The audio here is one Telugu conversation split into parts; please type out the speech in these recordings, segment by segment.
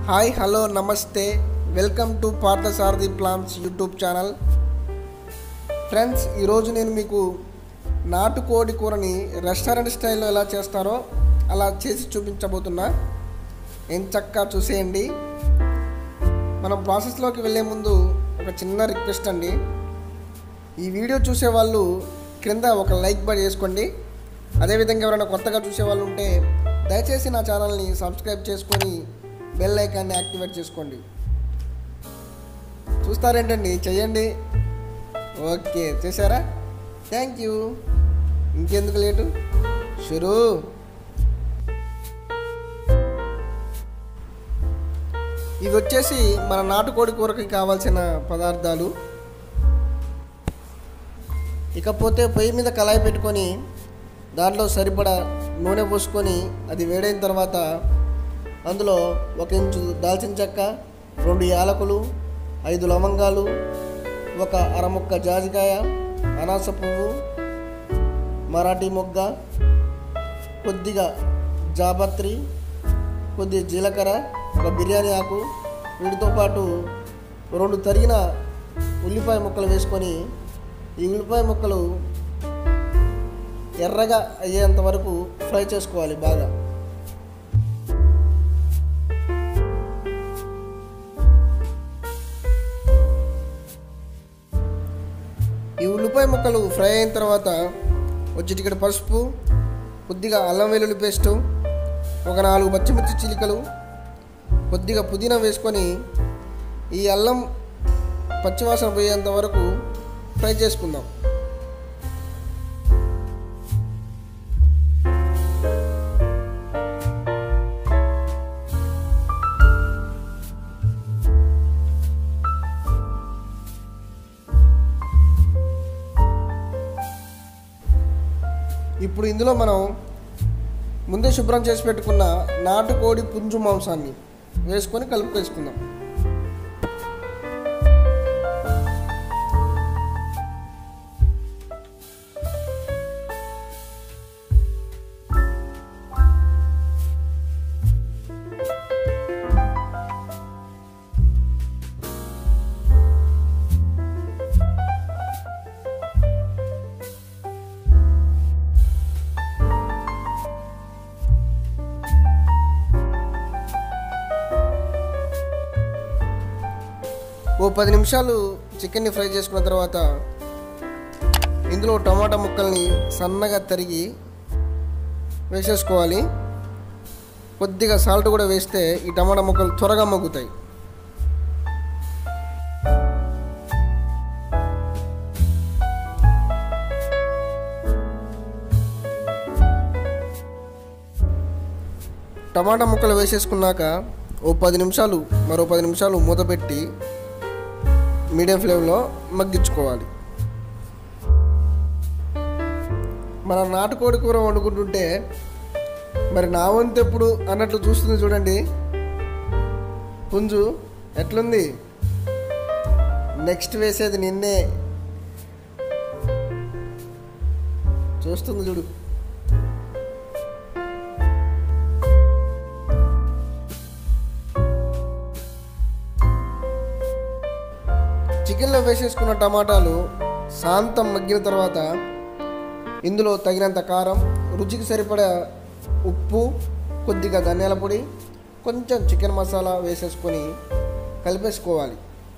hi hello namaste welcome to Parthasarathi plans YouTube channel friends ఈరోజు నేను మీకు నాటుకోడి కూరని రెస్టారెంట్ స్టైల్లో ఎలా చేస్తారో అలా చేసి చూపించబోతున్నా ఏం చక్కగా చూసేయండి మనం ప్రాసెస్లోకి వెళ్ళే ముందు ఒక చిన్న రిక్వెస్ట్ అండి ఈ వీడియో చూసే వాళ్ళు క్రింద ఒక లైక్ బట్ చేసుకోండి అదేవిధంగా ఎవరైనా కొత్తగా చూసే వాళ్ళు ఉంటే దయచేసి నా ఛానల్ని సబ్స్క్రైబ్ చేసుకొని బెల్ ఐకాన్ని యాక్టివేట్ చేసుకోండి చూస్తారేంటండి చెయ్యండి ఓకే చేశారా థ్యాంక్ యూ ఇంకెందుకు లేటు షురూ ఇవి వచ్చేసి మన నాటుకోడి కూరకి కావాల్సిన పదార్థాలు ఇకపోతే పొయ్యి మీద కళాయి పెట్టుకొని దాంట్లో సరిపడా నూనె పోసుకొని అది వేడైన తర్వాత అందులో ఒక ఇంచు దాల్చిన చెక్క రెండు యాలకులు ఐదు లవంగాలు ఒక అరముక్క జాజికాయ అనాస పువ్వు మరాఠీ మొగ్గ కొద్దిగా జాపత్రి కొద్దిగా జీలకర్ర ఒక బిర్యానీ ఆకు వీటితో పాటు రెండు తరిగిన ఉల్లిపాయ ముక్కలు వేసుకొని ఈ ఉల్లిపాయ ముక్కలు ఎర్రగా అయ్యేంత వరకు ఫ్రై చేసుకోవాలి బాగా ఈ ఉల్లిపాయ ముక్కలు ఫ్రై అయిన తర్వాత వచ్చి ఇక్కడ పసుపు కొద్దిగా అల్లం వెల్లుల్లి పేస్టు ఒక నాలుగు పచ్చిమిర్చి చిలికలు కొద్దిగా పుదీనా వేసుకొని ఈ అల్లం పచ్చివాసన పోయేంత వరకు ఫ్రై చేసుకుందాం ఇప్పుడు ఇందులో మనం ముందే శుభ్రం చేసి పెట్టుకున్న నాటుకోడి పుంజు మాంసాన్ని వేసుకొని కలుపుకేసుకుందాం ఓ పది నిమిషాలు చికెన్ని ఫ్రై చేసుకున్న తర్వాత ఇందులో టమాటా ముక్కల్ని సన్నగా తరిగి వేసేసుకోవాలి కొద్దిగా సాల్ట్ కూడా వేస్తే ఈ టమాటా ముక్కలు త్వరగా మగ్గుతాయి టమాటా ముక్కలు వేసేసుకున్నాక ఓ పది నిమిషాలు మరో పది నిమిషాలు మూత పెట్టి మీడియం ఫ్లేమ్లో మగ్గించుకోవాలి మన నాటుకోడి కూర వండుకుంటుంటే మరి నా వంతు ఎప్పుడు అన్నట్లు చూస్తుంది చూడండి పుంజు ఎట్లుంది నెక్స్ట్ వేసేది నిన్నే చూస్తుంది చూడు చికెన్లో వేసేసుకున్న టమాటాలు శాంతం మగ్గిన తర్వాత ఇందులో తగినంత కారం రుచికి సరిపడా ఉప్పు కొద్దిగా ధనియాల పొడి కొంచెం చికెన్ మసాలా వేసేసుకొని కలిపేసుకోవాలి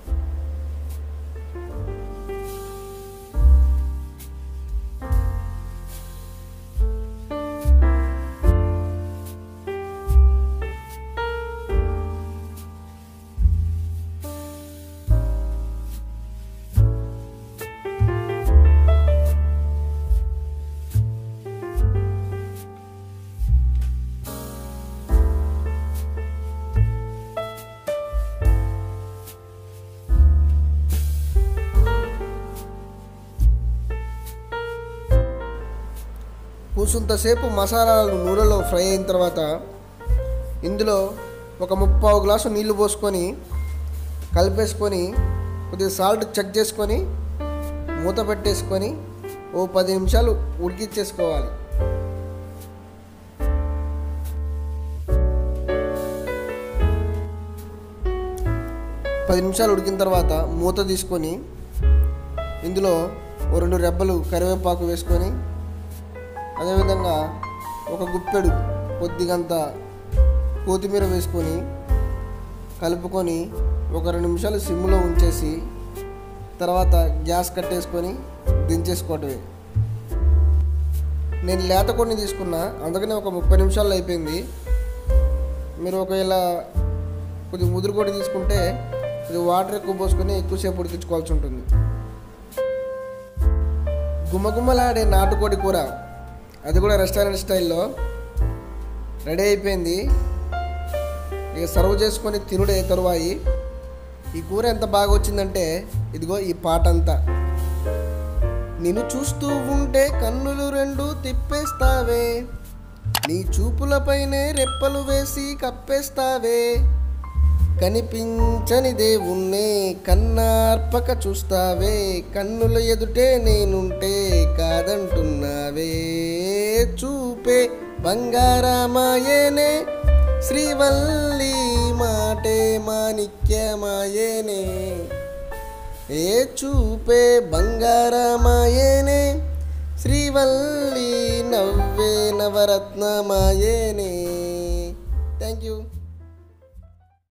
కూసుంతసేపు మసాలాలు నూనెలో ఫ్రై అయిన తర్వాత ఇందులో ఒక ముప్పావు గ్లాసు నీళ్లు పోసుకొని కలిపేసుకొని కొద్దిగా సాల్ట్ చెక్ చేసుకొని మూత పెట్టేసుకొని ఓ పది నిమిషాలు ఉడికిచ్చేసుకోవాలి పది నిమిషాలు ఉడికిన తర్వాత మూత తీసుకొని ఇందులో ఓ రెండు రెబ్బలు కరివేపాకు వేసుకొని అదేవిధంగా ఒక గుప్పెడు కొద్దిగంత కొత్తిమీర వేసుకొని కలుపుకొని ఒక రెండు నిమిషాలు సిమ్లో ఉంచేసి తర్వాత గ్యాస్ కట్టేసుకొని దించేసుకోవటమే నేను లేత కొన్ని తీసుకున్నా అందుకనే ఒక ముప్పై నిమిషాల్లో అయిపోయింది మీరు ఒకవేళ కొద్దిగా ముదురు కొడి తీసుకుంటే కొద్దిగా వాటర్ ఎక్కువ పోసుకొని ఎక్కువసేపు ఉడికించుకోవాల్సి ఉంటుంది గుమ్మగుమ్మలాడే నాటుకోడి కూర అది కూడా రెస్టారెంట్ స్టైల్లో రెడీ అయిపోయింది ఇక సర్వ్ చేసుకొని తినుడే తరువాయి ఈ కూర ఎంత బాగా వచ్చిందంటే ఇదిగో ఈ పాట అంతా నిన్ను చూస్తూ ఉంటే కన్నులు రెండు తిప్పేస్తావే నీ చూపులపైనే రెప్పలు వేసి కప్పేస్తావే కనిపించని దేవుణ్ణే కన్నార్పక చూస్తావే కన్నుల ఎదుటే నేనుంటే కాదంటున్నావే చూపే బంగారమాయేనే శ్రీవల్లి మాటే మాణిక్యమాయేనే ఏ చూపే బంగారమాయేనే శ్రీవల్లి నవ్వే నవరత్నమాయేనే థ్యాంక్ యూ